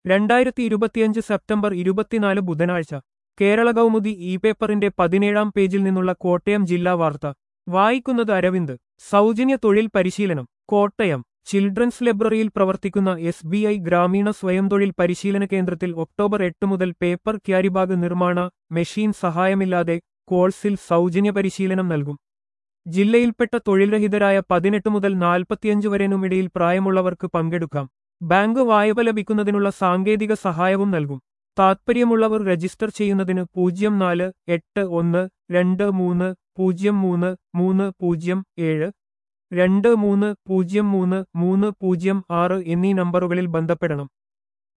രണ്ടായിരത്തി ഇരുപത്തിയഞ്ച് സെപ്റ്റംബർ ഇരുപത്തിനാല് ബുധനാഴ്ച കേരള കൗമുദി ഇ പേപ്പറിന്റെ പതിനേഴാം പേജിൽ നിന്നുള്ള കോട്ടയം ജില്ലാ വാർത്ത വായിക്കുന്നത് അരവിന്ദ് സൗജന്യ തൊഴിൽ പരിശീലനം കോട്ടയം ചിൽഡ്രൻസ് ലൈബ്രറിയിൽ പ്രവർത്തിക്കുന്ന എസ് ബി ഐ ഗ്രാമീണ സ്വയം തൊഴിൽ പരിശീലന കേന്ദ്രത്തിൽ ഒക്ടോബർ എട്ട് മുതൽ പേപ്പർ ക്യാരിബാഗ് നിർമ്മാണ മെഷീൻ സഹായമില്ലാതെ കോഴ്സിൽ സൗജന്യ പരിശീലനം നൽകും ജില്ലയിൽപ്പെട്ട തൊഴിൽരഹിതരായ പതിനെട്ട് മുതൽ നാൽപ്പത്തിയഞ്ച് വരെനുമിടയിൽ പ്രായമുള്ളവർക്ക് പങ്കെടുക്കാം ബാങ്ക് വായ്പ ലഭിക്കുന്നതിനുള്ള സാങ്കേതിക സഹായവും നൽകും താത്പര്യമുള്ളവർ രജിസ്റ്റർ ചെയ്യുന്നതിന് പൂജ്യം നാല് എട്ട് ഒന്ന് രണ്ട് മൂന്ന് പൂജ്യം മൂന്ന് മൂന്ന് പൂജ്യം ഏഴ് രണ്ട് മൂന്ന് പൂജ്യം മൂന്ന് മൂന്ന് പൂജ്യം ആറ് എന്നീ നമ്പറുകളിൽ ബന്ധപ്പെടണം